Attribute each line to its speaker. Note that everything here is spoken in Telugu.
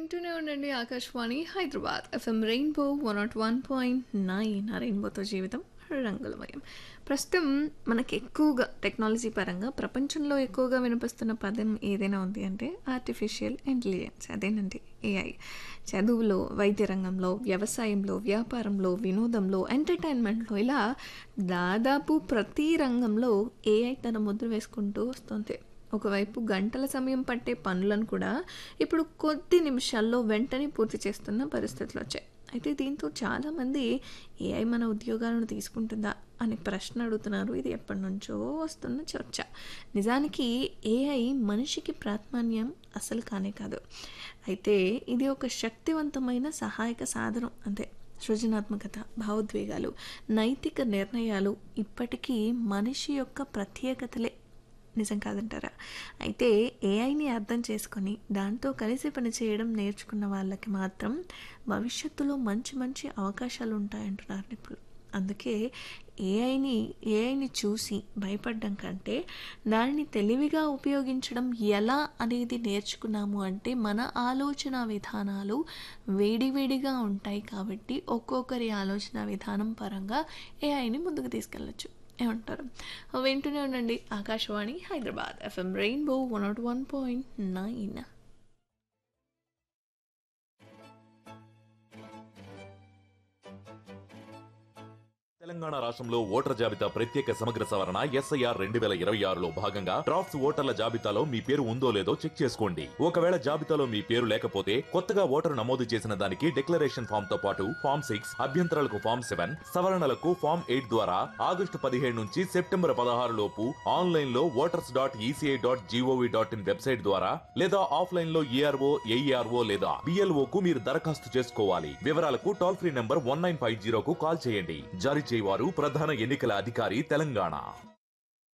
Speaker 1: వింటూనే ఉండండి Akashvani Hyderabad FM Rainbow one nought one point nine ఆ రెయిన్బోతో జీవితం రంగులమయం ప్రస్తుతం మనకి ఎక్కువగా టెక్నాలజీ పరంగా ప్రపంచంలో ఎక్కువగా వినిపిస్తున్న పదం ఏదైనా ఉంది అంటే ఆర్టిఫిషియల్ ఇంటెలిజెన్స్ అదేనండి ఏఐ చదువులో వైద్య రంగంలో వ్యవసాయంలో వ్యాపారంలో వినోదంలో ఎంటర్టైన్మెంట్లో ఇలా దాదాపు ప్రతి రంగంలో ఏఐ తన ముద్ర వేసుకుంటూ వస్తుంది ఒకవైపు గంటల సమయం పట్టే పనులను కూడా ఇప్పుడు కొద్ది నిమిషాల్లో వెంటనే పూర్తి చేస్తున్న పరిస్థితులు వచ్చాయి అయితే దీంతో చాలామంది ఏఐ మన ఉద్యోగాలను తీసుకుంటుందా అనే ప్రశ్న అడుగుతున్నారు ఇది ఎప్పటి నుంచో వస్తున్న చర్చ నిజానికి ఏఐ మనిషికి ప్రాధాన్యం అసలు కానే కాదు అయితే ఇది ఒక శక్తివంతమైన సహాయక సాధనం అంతే సృజనాత్మకత భావోద్వేగాలు నైతిక నిర్ణయాలు ఇప్పటికీ మనిషి యొక్క ప్రత్యేకతలే నిజం కాదంటారా అయితే ఏఐని అర్థం చేసుకొని దాంతో కలిసి పనిచేయడం నేర్చుకున్న వాళ్ళకి మాత్రం భవిష్యత్తులో మంచి మంచి అవకాశాలు ఉంటాయంటున్నారు నిపుణులు అందుకే ఏఐని ఏఐని చూసి భయపడడం కంటే దానిని తెలివిగా ఉపయోగించడం ఎలా అనేది నేర్చుకున్నాము అంటే మన ఆలోచన విధానాలు వేడివేడిగా ఉంటాయి కాబట్టి ఒక్కొక్కరి ఆలోచన విధానం పరంగా ఏఐని ముందుకు తీసుకెళ్ళచ్చు ఏమంటారు వింటూనే ఉండండి Akashvani Hyderabad FM Rainbow one nought one point nine
Speaker 2: Telangana రాష్ట్రంలో ఓటర్ జాబితా ప్రత్యేక సమగ్ర సవరణ ఎస్ఐఆర్ రెండు వేల ఇరవై ఆరులో భాగంగా డ్రాఫ్ట్స్ ఓటర్ల జాబితాలో మీ పేరు ఉందో లేదో చెక్ చేసుకోండి ఒకవేళ జాబితాలో మీ పేరు లేకపోతే కొత్తగా ఓటరు నమోదు చేసిన దానికి డిక్లరేషన్ ఫామ్ తో పాటు ఫామ్ సిక్స్ అభ్యంతరాలకు ఫామ్ సెవెన్ సవరణలకు ఫామ్ ఎయిట్ ద్వారా ఆగస్టు పదిహేడు నుంచి సెప్టెంబర్ పదహారు లోపు ఆన్లైన్ లో voters dot ECI dot GOV dot in website ద్వారా లేదా ఆఫ్లైన్ లో ఈఆర్ఓ ఏఈఆర్ఓ లేదా బిఎల్ఓ కు మీరు దరఖాస్తు చేసుకోవాలి వివరాలకు toll free number one nine five జీరోకు కాల్ చేయండి జారీ చేయవారు ప్రధాన ఎన్నికల అధికారి తెలంగాణ